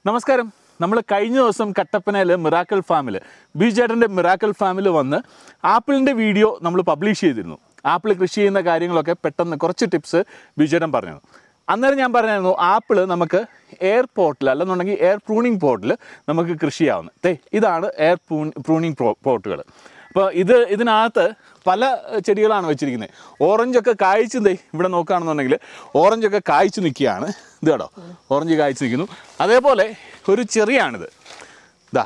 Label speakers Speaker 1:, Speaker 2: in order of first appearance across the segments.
Speaker 1: നമസ്കാരം നമ്മൾ കഴിഞ്ഞ ദിവസം കട്ടപ്പനയിൽ മിറാക്കൽ ഫാമിൽ ബിജേട്ടൻ്റെ മിറാക്കൽ ഫാമിൽ വന്ന് ആപ്പിളിൻ്റെ വീഡിയോ നമ്മൾ പബ്ലിഷ് ചെയ്തിരുന്നു ആപ്പിൾ കൃഷി ചെയ്യുന്ന കാര്യങ്ങളൊക്കെ പെട്ടെന്ന് കുറച്ച് ടിപ്സ് ബിജേട്ടൻ പറഞ്ഞു അന്നേരം ഞാൻ പറഞ്ഞായിരുന്നു ആപ്പിൾ നമുക്ക് എയർ പോർട്ടിൽ അല്ലെന്നുണ്ടെങ്കിൽ എയർ പ്രൂണിങ് പോർട്ടിൽ നമുക്ക് കൃഷി ചെയ്യാവുന്നത് ദേ ഇതാണ് എയർ പ്രൂണിങ് പോർട്ടുകൾ അപ്പോൾ ഇത് ഇതിനകത്ത് പല ചെടികളാണ് വെച്ചിരിക്കുന്നത് ഓറഞ്ചൊക്കെ കായ്ച്ചു ദേ ഇവിടെ നോക്കുകയാണെന്നുണ്ടെങ്കിൽ ഓറഞ്ചൊക്കെ കായ്ച്ചു നിൽക്കുകയാണ് ഇത് കേട്ടോ ഓറഞ്ച് കായ്ച്ചു നിൽക്കുന്നു അതേപോലെ ഒരു ചെറിയാണിത് ഇതാ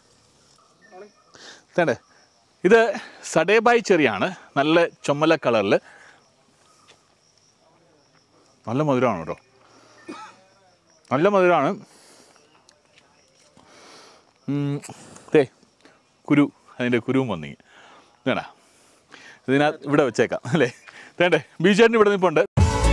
Speaker 1: തേണ്ടേ ഇത് സഡേബായ് ചെറിയാണ് നല്ല ചുമല കളറിൽ നല്ല മധുരമാണ് കേട്ടോ നല്ല മധുരമാണ് ഉം, ദേ കുരു അതിൻ്റെ കുരുവും വന്നിങ്ങി വേണ്ട ഇതിനകത്ത് ഇവിടെ വെച്ചേക്കാം അല്ലേ വേണ്ടേ ബീച്ചേട്ടൻ ഇവിടെ നിൽപ്പുണ്ട്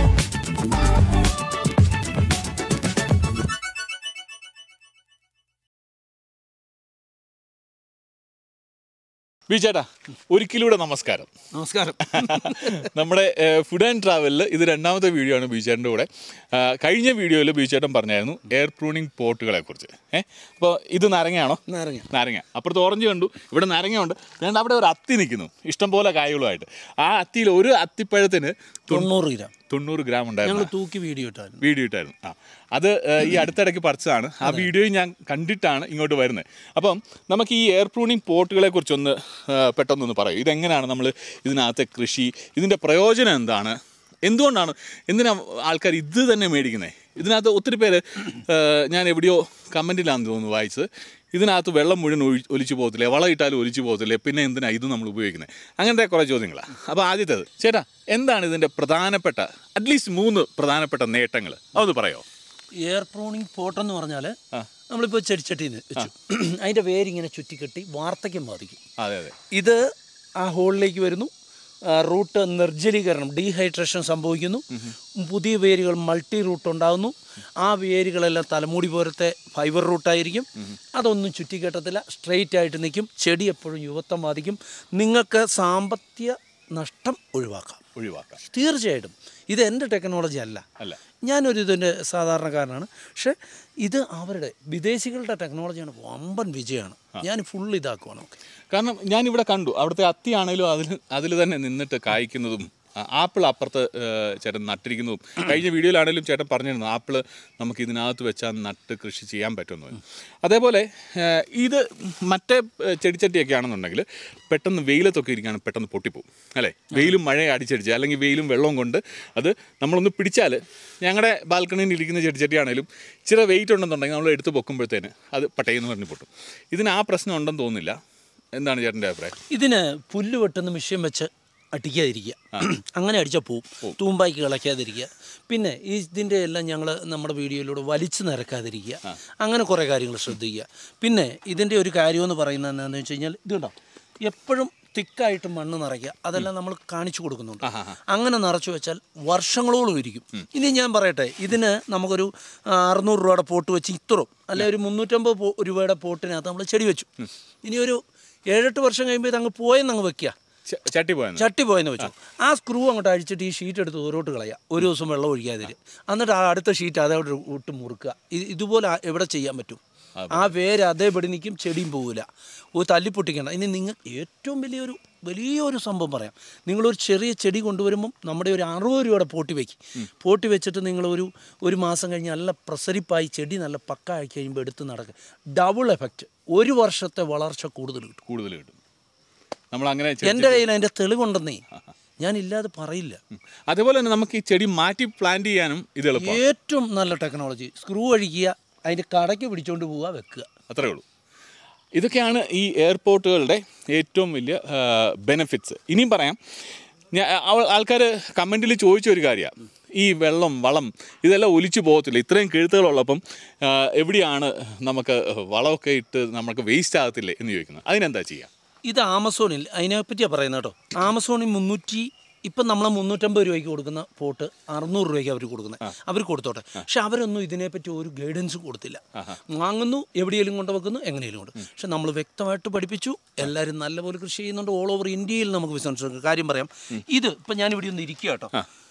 Speaker 1: ബീച്ചേട്ടാ ഒരിക്കലൂടെ നമസ്കാരം
Speaker 2: നമസ്കാരം
Speaker 1: നമ്മുടെ ഫുഡ് ആൻഡ് ട്രാവലിൽ ഇത് രണ്ടാമത്തെ വീഡിയോ ആണ് ബീച്ചേട്ടൻ്റെ കൂടെ ആ, കഴിഞ്ഞ വീഡിയോയിൽ ബീച്ചേട്ടൻ പറഞ്ഞായിരുന്നു എയർ പ്രൂണിങ് പോട്ടുകളെ കുറിച്ച് ഏഹ് അപ്പോൾ ഇത് നാരങ്ങയാണോ
Speaker 2: നാരങ്ങ
Speaker 1: നാരങ്ങ അപ്പുറത്ത് ഓറഞ്ച് കണ്ടു ഇവിടെ നാരങ്ങ ഉണ്ട് രണ്ട് അവിടെ ഒരു അത്തി നിൽക്കുന്നു ഇഷ്ടംപോലെ കായകളുമായിട്ട് ആ അത്തിയിൽ ഒരു അത്തിപ്പഴത്തിന്
Speaker 2: തൊണ്ണൂറ് ഗ്രാം
Speaker 1: തൊണ്ണൂറ് ഗ്രാം
Speaker 2: ഞങ്ങൾ
Speaker 1: ഉണ്ടായിരുന്നു
Speaker 2: തൂക്കി വീഡിയോ ഇട്ടായിരുന്നു
Speaker 1: വീഡിയോ ഇട്ടായിരുന്നു ആ അത് ഏ, ഈ അടുത്തിടയ്ക്ക് പറിച്ചതാണ് ആ വീഡിയോയും ഞാൻ കണ്ടിട്ടാണ് ഇങ്ങോട്ട് വരുന്നത് അപ്പം നമുക്ക് ഈ എയർ പ്രൂണിങ് പോട്ടുകളെ കുറിച്ചൊന്ന് ഏ, പെട്ടെന്നൊന്ന് പറയും ഇതെങ്ങനെയാണ് നമ്മൾ ഇതിനകത്തെ കൃഷി ഇതിൻ്റെ പ്രയോജനം എന്താണ് എന്തുകൊണ്ടാണ് എന്തിനാ ആൾക്കാർ ഇത് തന്നെ മേടിക്കുന്നത് ഇതിനകത്ത് ഒത്തിരി പേര് ഏ, ഞാൻ എവിടെയോ കമൻറ്റിലാണെന്ന് തോന്നുന്നു വായിച്ചത് ഇതിനകത്ത് വെള്ളം മുഴുവൻ ഒഴി ഒലിച്ചു പോകത്തില്ലേ വളം ഇട്ടാലും ഒലിച്ചു പോകത്തില്ലേ പിന്നെ എന്തിനാ ഇത് നമ്മൾ ഉപയോഗിക്കുന്നത് അങ്ങനത്തെ കുറേ ചോദ്യങ്ങളാണ് അപ്പോൾ ആദ്യത്തേത് ചേട്ടാ എന്താണ് ഇതിൻ്റെ പ്രധാനപ്പെട്ട അറ്റ്ലീസ്റ്റ് മൂന്ന് പ്രധാനപ്പെട്ട നേട്ടങ്ങൾ അതൊന്ന് പറയോ
Speaker 2: എയർ പ്രൂണിങ് പോട്ടെന്ന് പറഞ്ഞാൽ നമ്മളിപ്പോൾ ചെടിച്ചട്ടിയിൽ നിന്ന് വെച്ചു അതിൻ്റെ വേരിങ്ങനെ ചുറ്റിക്കെട്ടി വാർത്തയ്ക്കും ബാധിക്കും
Speaker 1: അതെ അതെ
Speaker 2: ഇത് ആ ഹോളിലേക്ക് വരുന്നു ആ, റൂട്ട് നിർജ്ജലീകരണം ഡീഹൈഡ്രേഷൻ സംഭവിക്കുന്നു പുതിയ വേരുകൾ മൾട്ടി റൂട്ട് ഉണ്ടാകുന്നു ആ വേരുകളെല്ലാം തലമുടി പോലത്തെ ഫൈബർ റൂട്ടായിരിക്കും അതൊന്നും ചുറ്റിക്കെട്ടത്തില്ല സ്ട്രെയിറ്റ് ആയിട്ട് നിൽക്കും ചെടി എപ്പോഴും യുവത്വം ബാധിക്കും നിങ്ങൾക്ക് സാമ്പത്തിക നഷ്ടം ഒഴിവാക്കാം
Speaker 1: ഒഴിവാക്കാം
Speaker 2: തീർച്ചയായിട്ടും ഇത് എൻ്റെ ടെക്നോളജി അല്ല
Speaker 1: അല്ല
Speaker 2: ഞാനൊരു ഇതിൻ്റെ സാധാരണക്കാരനാണ് പക്ഷേ ഇത് അവരുടെ വിദേശികളുടെ ടെക്നോളജിയാണ് വമ്പൻ വിജയമാണ് ഞാൻ ഫുൾ ഇതാക്കുവാണ് ഓക്കെ
Speaker 1: കാരണം ഞാൻ ഇവിടെ കണ്ടു അവിടുത്തെ അത്തിയാണേലും അതിൽ അതിൽ തന്നെ നിന്നിട്ട് കായ്ക്കുന്നതും ആ, ആപ്പിൾ അപ്പുറത്ത് ഏ, ചേട്ടൻ നട്ടിരിക്കുന്നതും കഴിഞ്ഞ വീഡിയോയിലാണേലും ചേട്ടൻ പറഞ്ഞിരുന്നു ആപ്പിൾ നമുക്ക് ഇതിനകത്ത് വെച്ചാൽ നട്ട് കൃഷി ചെയ്യാൻ പറ്റുമെന്ന് അതേപോലെ ഏ, ഇത് മറ്റേ ഏ, ചെടിച്ചട്ടിയൊക്കെ ആണെന്നുണ്ടെങ്കിൽ പെട്ടെന്ന് വെയിലത്തൊക്കെ ഇരിക്കുകയാണ് പെട്ടെന്ന് പൊട്ടിപ്പോവും അല്ലേ വെയിലും മഴ അടിച്ചടിച്ച് അല്ലെങ്കിൽ വെയിലും വെള്ളവും കൊണ്ട് അത് നമ്മളൊന്ന് പിടിച്ചാൽ ഞങ്ങളുടെ ബാൽക്കണിയിൽ ഇരിക്കുന്ന ചെടിച്ചട്ടിയാണേലും ഇച്ചിരി വെയിറ്റ് ഉണ്ടെന്നുണ്ടെങ്കിൽ നമ്മൾ എടുത്ത് പൊക്കുമ്പോഴത്തേന് അത് പട്ടയെന്ന് പറഞ്ഞ് പൊട്ടും ഇതിന് ആ പ്രശ്നം ഉണ്ടെന്ന് തോന്നുന്നില്ല എന്താണ് ചേട്ടൻ്റെ അഭിപ്രായം
Speaker 2: ഇതിന് പുല്ല് വെട്ടുന്ന മെഷീൻ വെച്ച് അടിക്കാതിരിക്കുക അങ്ങനെ അടിച്ചാൽ പോവും തൂമ്പായ്ക്ക് കളയ്ക്കാതിരിക്കുക പിന്നെ ഈ ഇതിൻ്റെ എല്ലാം ഞങ്ങൾ നമ്മുടെ വീഡിയോയിലൂടെ വലിച്ചു നിരക്കാതിരിക്കുക അങ്ങനെ കുറേ കാര്യങ്ങൾ ശ്രദ്ധിക്കുക പിന്നെ ഇതിൻ്റെ ഒരു കാര്യമെന്ന് പറയുന്നത് എന്താണെന്ന് വെച്ച് കഴിഞ്ഞാൽ ഇതുണ്ടോ എപ്പോഴും തിക്കായിട്ട് മണ്ണ് നിറയ്ക്കുക അതെല്ലാം നമ്മൾ കാണിച്ചു കൊടുക്കുന്നുണ്ട് അങ്ങനെ നിറച്ചു വെച്ചാൽ വർഷങ്ങളോളം ഇരിക്കും ഇനി ഞാൻ പറയട്ടെ ഇതിന് നമുക്കൊരു ആ, അറുന്നൂറ് രൂപയുടെ പോട്ട് വെച്ച് ഇത്രയും അല്ലെ ഒരു മുന്നൂറ്റമ്പത് പോ- രൂപയുടെ പോട്ടിനകത്ത് നമ്മൾ ചെടി വെച്ചു ഇനി ഒരു ഏഴെട്ട് വർഷം കഴിയുമ്പോൾ ഇത് അങ്ങ് പോയെന്ന് അങ്ങ് വെക്കുക
Speaker 1: ച- ചട്ടി പോയെന്ന്
Speaker 2: ചട്ടി പോയെന്ന് വെച്ചു ആ സ്ക്രൂ അങ്ങോട്ട് അഴിച്ചിട്ട് ഈ ഷീറ്റ് എടുത്ത് ദൂരോട്ട് കളയുക ഒരു ദിവസം വെള്ളം ഒഴിക്കാതിരി എന്നിട്ട് ആ അടുത്ത ഷീറ്റ് അതവിടെ ഇട്ട് മുറുക്കുക ഇത് ഇതുപോലെ ആ- എവിടെ ചെയ്യാൻ പറ്റും ആ വേര് അതേപടി നിൽക്കും ചെടിയും പോകില്ല ഒരു തല്ലിപ്പൊട്ടിക്കണം ഇനി നിങ്ങൾ ഏറ്റവും വലിയൊരു വലിയൊരു സംഭവം പറയാം നിങ്ങളൊരു ചെറിയ ചെടി കൊണ്ടുവരുമ്പം നമ്മുടെ ഒരു അറുപത് രൂപയുടെ പോട്ടി വയ്ക്കും പോട്ടി വെച്ചിട്ട് നിങ്ങളൊരു ഒരു മാസം കഴിഞ്ഞ് നല്ല പ്രസരിപ്പായി ചെടി നല്ല പക്ക ആയി കഴിയുമ്പോൾ എടുത്ത് നടക്കുക ഡബിൾ എഫക്റ്റ് ഒരു വർഷത്തെ വളർച്ച കൂടുതൽ കിട്ടും
Speaker 1: കൂടുതൽ കിട്ടും നമ്മൾ അങ്ങനെ ചെ-
Speaker 2: എൻ്റെ കയ്യിൽ അതിൻ്റെ തെളിവുണ്ടെന്നേ ഞാൻ ഇല്ലാതെ പറയില്ല
Speaker 1: അതേപോലെ തന്നെ നമുക്ക് ഈ ചെടി മാറ്റി പ്ലാന്റ് ചെയ്യാനും ഇത് എളുപ്പമാണ്
Speaker 2: ഏറ്റവും നല്ല ടെക്നോളജി സ്ക്രൂ അഴിക്കുക അതിൻ്റെ കടയ്ക്ക് പിടിച്ചോണ്ട് പോവുക വെക്കുക
Speaker 1: അത്രേ ഉള്ളൂ ഇതൊക്കെയാണ് ഈ എയർപോർട്ടുകളുടെ ഏറ്റവും വലിയ ബെനിഫിറ്റ്സ് ഇനിയും പറയാം ഞാൻ ആൾക്കാർ കമൻറ്റിൽ ചോദിച്ച ഒരു കാര്യമാണ് ഈ വെള്ളം വളം ഇതെല്ലാം ഒലിച്ചു പോകത്തില്ല ഇത്രയും കെഴുത്തുകളുള്ളപ്പം ആ, എവിടെയാണ് നമുക്ക് വളമൊക്കെ ഇട്ട് നമുക്ക് വേസ്റ്റ് ആകത്തില്ലേ എന്ന് ചോദിക്കുന്നത് അതിനെന്താ ചെയ്യുക
Speaker 2: ഇത് ആമസോണിൽ അതിനെപ്പറ്റിയാണ് പറയുന്നത് കേട്ടോ ആമസോണിൽ മുന്നൂറ്റി ഇപ്പം നമ്മൾ മുന്നൂറ്റമ്പത് രൂപയ്ക്ക് കൊടുക്കുന്ന പോട്ട് അറുന്നൂറ് രൂപയ്ക്ക് അവർ കൊടുക്കുന്നത് അവർ കൊടുത്തോട്ടെ പക്ഷെ അവരൊന്നും ഇതിനെപ്പറ്റി ഒരു ഗൈഡൻസ് കൊടുത്തില്ല വാങ്ങുന്നു എവിടെയെങ്കിലും കൊണ്ട് വെക്കുന്നു എങ്ങനെയും കൊണ്ട് പക്ഷെ നമ്മൾ വ്യക്തമായിട്ട് പഠിപ്പിച്ചു എല്ലാവരും നല്ലപോലെ കൃഷി ചെയ്യുന്നുണ്ട് ഓൾ ഓവർ ഇന്ത്യയിൽ നമുക്ക് ബിസിനസ് കാര്യം പറയാം ഇത് ഇപ്പം ഞാൻ ഇവിടെ ഒന്ന് ഇരിക്കുക കേട്ടോ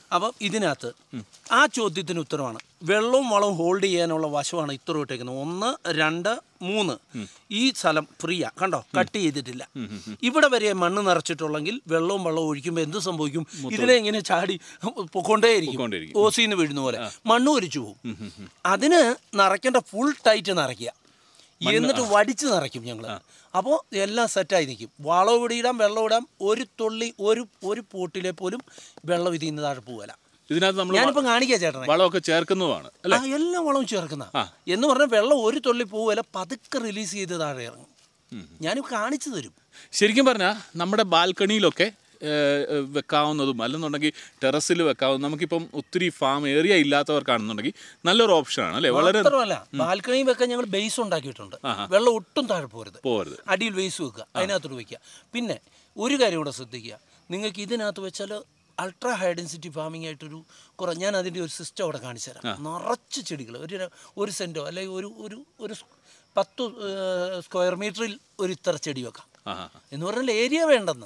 Speaker 2: അപ്പം ഇതിനകത്ത് ആ ചോദ്യത്തിന് ഉത്തരമാണ് വെള്ളവും വളവും ഹോൾഡ് ചെയ്യാനുള്ള വശമാണ് ഇത്ര ഇട്ടേക്കുന്നത് ഒന്ന് രണ്ട് മൂന്ന് ഈ സ്ഥലം ഫ്രീയാ കണ്ടോ കട്ട് ചെയ്തിട്ടില്ല ഇവിടെ വരെ മണ്ണ് നിറച്ചിട്ടുള്ളെങ്കിൽ വെള്ളവും വെള്ളവും ഒഴിക്കുമ്പോൾ എന്ത് സംഭവിക്കും ഇതിനെ ഇങ്ങനെ ചാടി പൊക്കൊണ്ടേയിരിക്കും
Speaker 1: പൊക്കോണ്ടിരിക്കും.
Speaker 2: ഓസിന്ന് വീഴുന്ന പോലെ മണ്ണ് ഒലിച്ചു പോകും അതിന് നിറയ്ക്കേണ്ട ഫുൾ ടൈറ്റ് നിറയ്ക്കുക എന്നിട്ട് വടിച്ച് നിറയ്ക്കും ഞങ്ങൾ അപ്പോൾ എല്ലാം സെറ്റായി നിൽക്കും വളം ഇവിടെ ഇടാം വെള്ളം ഇടാം ഒരു തുള്ളി ഒരു ഒരു പോട്ടിലെ പോലും വെള്ളം ഇതിൽ നിന്ന് താഴെ പോകല
Speaker 1: ഇതിനകത്ത് നമ്മൾ
Speaker 2: ഞാനിപ്പം കാണിക്കാം ചേട്ടനെ
Speaker 1: വളമൊക്കെ ചേർക്കുന്നതാണ്
Speaker 2: ആ എല്ലാം വളവും ചേർക്കുന്ന എന്ന് പറഞ്ഞാൽ വെള്ളം ഒരു തുള്ളി പോവല പതുക്കെ റിലീസ് ചെയ്ത് താഴെ ഇറങ്ങും ഞാനിപ്പോൾ കാണിച്ചു തരും
Speaker 1: ശരിക്കും പറഞ്ഞാൽ നമ്മുടെ ബാൽക്കണിയിലൊക്കെ ഏഹ്, ഏഹ്, വെക്കാവുന്നതും അല്ലെന്നുണ്ടെങ്കിൽ ടെറസിൽ വെക്കാവുന്ന നമുക്കിപ്പം ഒത്തിരി ഫാം ഏരിയ ഇല്ലാത്തവർക്കാണെന്നുണ്ടെങ്കിൽ നല്ലൊരു ഓപ്ഷനാണ് അല്ലേ വളരെ
Speaker 2: മാത്രമല്ല ബാൽക്കണി വെക്കാൻ ഞങ്ങൾ ബേസ് ഉണ്ടാക്കിയിട്ടുണ്ട് വെള്ളം ഒട്ടും താഴെ പോരുത്
Speaker 1: പോകരുത്
Speaker 2: അടിയിൽ വേസ് വെക്കുക അതിനകത്തോട്ട് വെക്കുക പിന്നെ ഒരു കാര്യം കൂടെ ശ്രദ്ധിക്കുക നിങ്ങൾക്ക് ഇതിനകത്ത് വെച്ചാൽ അൾട്രാ ഹൈ ഡെൻസിറ്റി ഫാമിംഗ് ആയിട്ടൊരു കുറേ ഞാൻ അതിൻ്റെ ഒരു സിസ്റ്റം അവിടെ കാണിച്ചു തരാം നിറച്ച് ചെടികൾ ഒരു ര- ഒരു സെൻറ്റോ അല്ലെങ്കിൽ ഒരു ഒരു ഒരു സ് പത്ത് സ്ക്വയർ മീറ്ററിൽ ഒരു ഇത്ര ചെടി വെക്കാം
Speaker 1: ആ ആ, ആ.
Speaker 2: എന്ന് പറഞ്ഞാൽ ഏരിയ വേണ്ടെന്ന്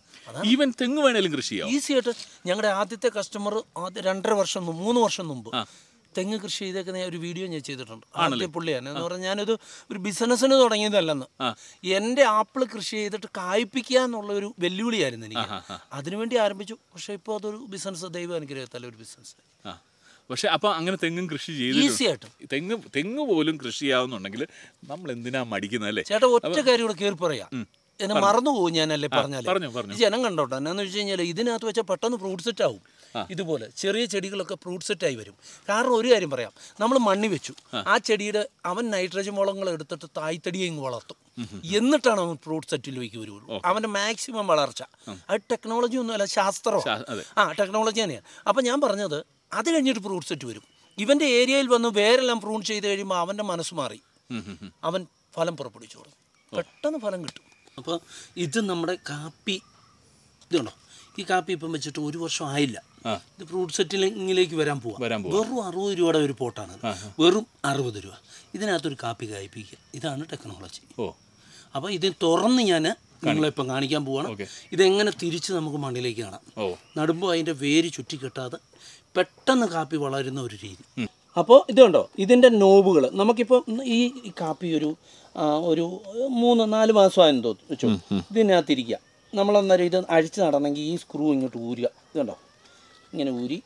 Speaker 1: ഈവൻ തെങ്ങ് വേണേലും കൃഷി ചെയ്യാം
Speaker 2: ഈസി ആയിട്ട് ഞങ്ങളുടെ ആദ്യത്തെ കസ്റ്റമർ ആദ്യ രണ്ടര വർഷം മുമ്പ് മൂന്ന് വർഷം മുമ്പ് തെങ്ങ് കൃഷി ചെയ്തേക്കുന്ന ഒരു വീഡിയോ ഞാൻ ചെയ്തിട്ടുണ്ട് ആദ്യ പുള്ളിയാണ് എന്ന് പറഞ്ഞാൽ ഞാനത് ഒരു ബിസിനസ്സിന് തുടങ്ങിയതല്ലെന്ന് എൻ്റെ ആപ്പിൾ കൃഷി ചെയ്തിട്ട് കായ്പിക്കുക എന്നുള്ള ഒരു വെല്ലുവിളിയായിരുന്നു എനിക്ക് അതിനുവേണ്ടി ആരംഭിച്ചു പക്ഷേ ഇപ്പോൾ അതൊരു ബിസിനസ് ദൈവം അനുഗ്രഹത്തല്ല ഒരു ബിസിനസ്
Speaker 1: ആ പക്ഷെ അപ്പം അങ്ങനെ തെങ്ങും കൃഷി ചെയ്തിട്ടുണ്ട്
Speaker 2: ഈസി ആയിട്ട്
Speaker 1: തെങ്ങ് തെങ്ങ് പോലും കൃഷി ചെയ്യാവുന്നുണ്ടെങ്കിൽ നമ്മൾ എന്തിനാ മടിക്കുന്നത് അല്ലേ
Speaker 2: ചേട്ടാ ഒറ്റ കാര്യം കൂടെ കയറി പറയാം എന്നെ മറന്നു പോകും ഞാനല്ലേ പറഞ്ഞാലേ
Speaker 1: പറഞ്ഞു പറഞ്ഞു
Speaker 2: ഈ ജനം കണ്ടോട്ടെ എന്നാന്ന് വെച്ച് കഴിഞ്ഞാൽ ഇതിനകത്ത് വെച്ചാൽ പെട്ടെന്ന് ഫ്രൂട്ട് സെറ്റ് ആവും ഇതുപോലെ ചെറിയ ചെടികളൊക്കെ ഫ്രൂട്ട് സെറ്റ് ആയി വരും കാരണം ഒരു കാര്യം പറയാം നമ്മൾ മണ്ണി വെച്ചു ആ ചെടിയുടെ അവൻ നൈട്രജൻ വളങ്ങൾ എടുത്തിട്ട് തായ്തടിയെ ഇങ്ങ് വളർത്തും എന്നിട്ടാണ് അവൻ ഫ്രൂട്ട് സെറ്റിലേക്ക് വരുള്ളൂ അവൻ്റെ മാക്സിമം വളർച്ച അത് ടെക്നോളജി ഒന്നുമല്ല ശാസ്ത്രമാണ്
Speaker 1: ശാ- അതെ.
Speaker 2: ആ ടെക്നോളജി തന്നെയാണ് അപ്പം ഞാൻ പറഞ്ഞത് അത് കഴിഞ്ഞിട്ട് ഫ്രൂട്ട് സെറ്റ് വരും ഇവൻ്റെ ഏരിയയിൽ വന്ന് വേരെല്ലാം പ്രൂൺ ചെയ്ത് കഴിയുമ്പോൾ അവൻ്റെ മനസ്സ് മാറി
Speaker 1: ഉം, ഉം, ഉം.
Speaker 2: അവൻ ഫലം പുറപ്പെടുവിച്ചു തുടങ്ങും പെട്ടെന്ന് ഫലം കിട്ടും അപ്പോൾ ഇത് നമ്മുടെ കാപ്പി ഇതുണ്ടോ ഈ കാപ്പി ഇപ്പം വെച്ചിട്ട് ഒരു വർഷം ആയില്ല
Speaker 1: ആ.
Speaker 2: ഇത് ഫ്രൂട്ട് സെറ്റിലിങ്ങിലേക്ക് വരാൻ പോവാം
Speaker 1: വരാൻ പോവാ.
Speaker 2: വെറും അറുപത് രൂപയുടെ ഒരു പോട്ടാണ് വെറും അറുപത് രൂപ ഇതിനകത്തൊരു കാപ്പി കായ്പ്പിക്കുക ഇതാണ് ടെക്നോളജി
Speaker 1: ഓ
Speaker 2: അപ്പോൾ ഇത് തുറന്ന് ഞാൻ നിങ്ങളിപ്പം കാണിക്കാൻ പോവാണ്
Speaker 1: ഓക്കെ.
Speaker 2: ഇതെങ്ങനെ തിരിച്ച് നമുക്ക് മണ്ണിലേക്ക് കാണാം
Speaker 1: ഓ
Speaker 2: നടുമ്പോൾ അതിൻ്റെ വേര് ചുറ്റിക്കെട്ടാതെ പെട്ടെന്ന് കാപ്പി വളരുന്ന ഒരു രീതി അപ്പോൾ ഇതുണ്ടോ ഇതിൻ്റെ നോബുകൾ നമുക്കിപ്പോൾ ഈ ഈ കാപ്പി ഒരു ആ, ഒരു മൂന്ന് നാല് മാസമായെന്ന് തോന്നുന്നു വെച്ചു ഇതിനകത്തിരിക്കുക നമ്മളന്നേരം ഇത് അഴിച്ച് നടണമെങ്കിൽ ഈ സ്ക്രൂ ഇങ്ങോട്ട് ഊരുക ഇതുണ്ടോ ഇങ്ങനെ ഊരി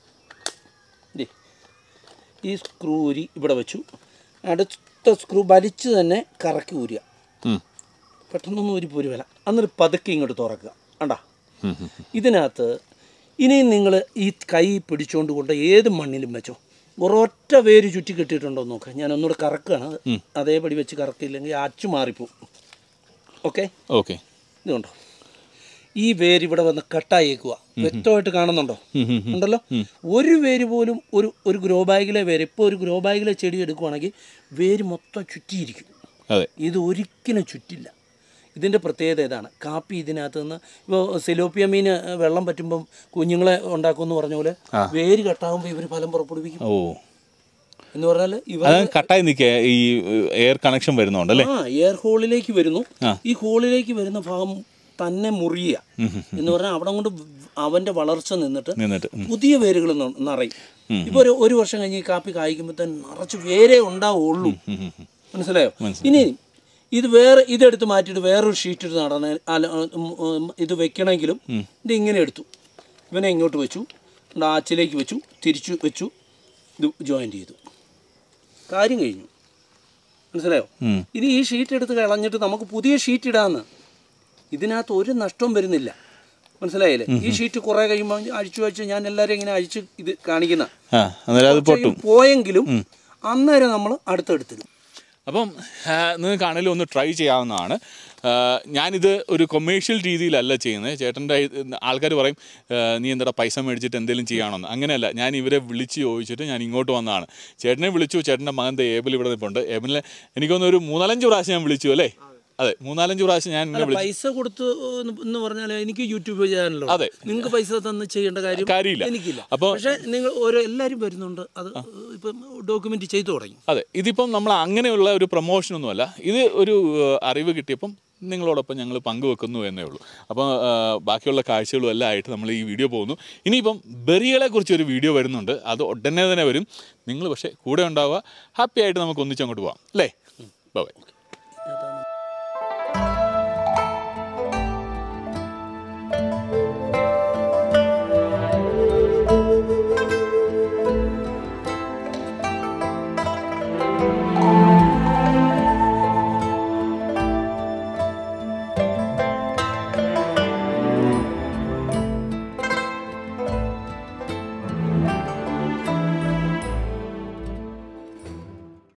Speaker 2: ഇതേ ഈ സ്ക്രൂ ഊരി ഇവിടെ വെച്ചു അടുത്ത സ്ക്രൂ വലിച്ച് തന്നെ കറക്കി ഊരുക
Speaker 1: ഉം.
Speaker 2: പെട്ടെന്നൊന്നും ഊരി പോരുവല്ല അന്നൊരു പതുക്കെ ഇങ്ങോട്ട് തുറക്കുക കണ്ടാ ഇതിനകത്ത് ഇനിയും നിങ്ങൾ ഈ കൈ പിടിച്ചുകൊണ്ട് കൊണ്ട് ഏത് മണ്ണിലും വെച്ചോ ഒരൊറ്റ വേര് ചുറ്റി കെട്ടിയിട്ടുണ്ടോ എന്ന് നോക്കുക ഞാൻ ഒന്നുകൂടെ കറക്കുകയാണ് അതേപടി വെച്ച് കറക്കില്ലെങ്കിൽ അച്ചു മാറിപ്പോവും ഓക്കെ
Speaker 1: ഓക്കെ
Speaker 2: ഇതുണ്ടോ ഈ വേര് ഇവിടെ വന്ന് കട്ടായേക്കുക വ്യക്തമായിട്ട് കാണുന്നുണ്ടോ ഉണ്ടല്ലോ ഒരു വേര് പോലും ഒരു ഒരു ഗ്രോ ബാഗിലെ വേര് ഇപ്പോൾ ഒരു ഗ്രോ ബാഗിലെ ചെടി എടുക്കുവാണെങ്കിൽ വേര് മൊത്തം ചുറ്റിയിരിക്കും
Speaker 1: അതെ
Speaker 2: ഇത് ഒരിക്കലും ചുറ്റില്ല ഇതിൻ്റെ പ്രത്യേകത ഇതാണ് കാപ്പി ഇതിനകത്ത് നിന്ന് ഇപ്പോൾ സെലോപ്പിയ മീൻ വെള്ളം പറ്റുമ്പം കുഞ്ഞുങ്ങളെ ഉണ്ടാക്കുമെന്ന് പറഞ്ഞ പോലെ വേര് കട്ടാകുമ്പോൾ ഇവർ ഫലം പുറപ്പെടുവിക്കും
Speaker 1: ഓ
Speaker 2: എന്ന് പറഞ്ഞാൽ ഇവർ
Speaker 1: അത് കട്ടായി നിൽക്കുക ഈ എയർ കണക്ഷൻ വരുന്നുണ്ട് അല്ലേ
Speaker 2: ആ എയർ ഹോളിലേക്ക് വരുന്നു
Speaker 1: ആ.
Speaker 2: ഈ ഹോളിലേക്ക് വരുന്ന ഭാഗം തന്നെ മുറിയുക എന്ന് പറഞ്ഞാൽ അവിടെ കൊണ്ട് അവൻ്റെ വളർച്ച നിന്നിട്ട്
Speaker 1: നിന്നിട്ട് ഉം.
Speaker 2: പുതിയ വേരുകൾ ന- നിറയും ഇപ്പോൾ ഒരു ഒരു വർഷം കഴിഞ്ഞ് ഈ കാപ്പി കായ്ക്കുമ്പോൾ തന്നെ നിറച്ച് വേരേ ഉണ്ടാവുള്ളൂ മനസ്സിലായോ ഇനി ഇത് വേറെ ഇതെടുത്ത് മാറ്റിയിട്ട് വേറൊരു ഷീറ്റ് എടുത്ത് നടന്ന അല്ല ഉം, ഉം, ഇത് വെക്കണമെങ്കിലും ഇത് ഇങ്ങനെ എടുത്തു ഇവനെ ഇങ്ങോട്ട് വെച്ചു എന്നിട്ട് ആച്ചിലേക്ക് വെച്ചു തിരിച്ചു വെച്ചു ഇത് ജോയിൻ്റ് ചെയ്തു കാര്യം കഴിഞ്ഞു മനസ്സിലായോ
Speaker 1: ഉം.
Speaker 2: ഇനി ഈ ഷീറ്റ് എടുത്ത് കളഞ്ഞിട്ട് നമുക്ക് പുതിയ ഷീറ്റ് ഇടാന്ന് ഇതിനകത്ത് ഒരു നഷ്ടവും വരുന്നില്ല മനസ്സിലായില്ലേ ഈ ഷീറ്റ് കുറേ കഴിയുമ്പോൾ അഴിച്ചു അഴിച്ച് ഞാൻ എല്ലാവരും ഇങ്ങനെ അഴിച്ച് ഇത് കാണിക്കുന്ന
Speaker 1: ആ അന്നേരം അത് പൊട്ടും
Speaker 2: പോയെങ്കിലും അന്നേരം നമ്മൾ അടുത്തെടുത്തിടും
Speaker 1: അപ്പം നിങ്ങൾക്ക് ആണെങ്കിലും ഒന്ന് ട്രൈ ചെയ്യാവുന്നതാണ് ആ, ഞാനിത് ഒരു കൊമേഴ്ഷ്യൽ രീതിയിലല്ല ചെയ്യുന്നത് ചേട്ടൻ്റെ ആൾക്കാർ പറയും ആ, നീ എന്താ പൈസ മേടിച്ചിട്ട് എന്തെങ്കിലും ചെയ്യാണമെന്ന് അങ്ങനെയല്ല ഞാൻ ഇവരെ വിളിച്ച് ചോദിച്ചിട്ട് ഞാൻ ഇങ്ങോട്ട് വന്നതാണ് ചേട്ടനെ വിളിച്ചു ചേട്ടൻ്റെ മകൻ്റെ ഏബിൾ ഇവിടെ നിൽപ്പുണ്ട് ഏബിളിനെ എനിക്കൊന്ന് ഒരു മൂന്നാലഞ്ച് പ്രാവശ്യം ഞാൻ വിളിച്ചു അല്ലേ അതെ മൂന്നാലഞ്ച് പ്രാവശ്യം ഞാൻ ഇങ്ങനെ വിളിച്ചു
Speaker 2: പൈസ കൊടുത്ത് എന്ന് പറഞ്ഞാൽ എനിക്ക് യൂട്യൂബ് ചെയ്യാനല്ലോ
Speaker 1: അതെ.
Speaker 2: നിങ്ങൾക്ക് പൈസ തന്ന് ചെയ്യേണ്ട കാര്യം
Speaker 1: കാര്യമില്ല.
Speaker 2: എനിക്കില്ല
Speaker 1: അപ്പോൾ-
Speaker 2: പക്ഷേ നിങ്ങൾ ഓരോ എല്ലാവരും വരുന്നുണ്ട് അത് ഇപ്പം ഡോക്യുമെന്റ് ചെയ്തു തുടങ്ങി
Speaker 1: അതെ ഇതിപ്പം നമ്മൾ അങ്ങനെയുള്ള ഒരു പ്രൊമോഷനൊന്നുമല്ല ഇത് ഒരു ആ, അറിവ് കിട്ടിയപ്പം നിങ്ങളോടൊപ്പം ഞങ്ങൾ പങ്കുവെക്കുന്നു എന്നേ ഉള്ളൂ അപ്പോൾ ആ, ബാക്കിയുള്ള കാഴ്ചകളും എല്ലാം ആയിട്ട് നമ്മൾ ഈ വീഡിയോ പോകുന്നു ഇനിയിപ്പം ബെറികളെ കുറിച്ച് ഒരു വീഡിയോ വരുന്നുണ്ട് അത് ഉടനെ തന്നെ വരും നിങ്ങൾ പക്ഷേ കൂടെ ഉണ്ടാവുക ഹാപ്പി ആയിട്ട് നമുക്ക് ഒന്നിച്ചങ്ങോട്ട് പോവാം അല്ലേ ബൈ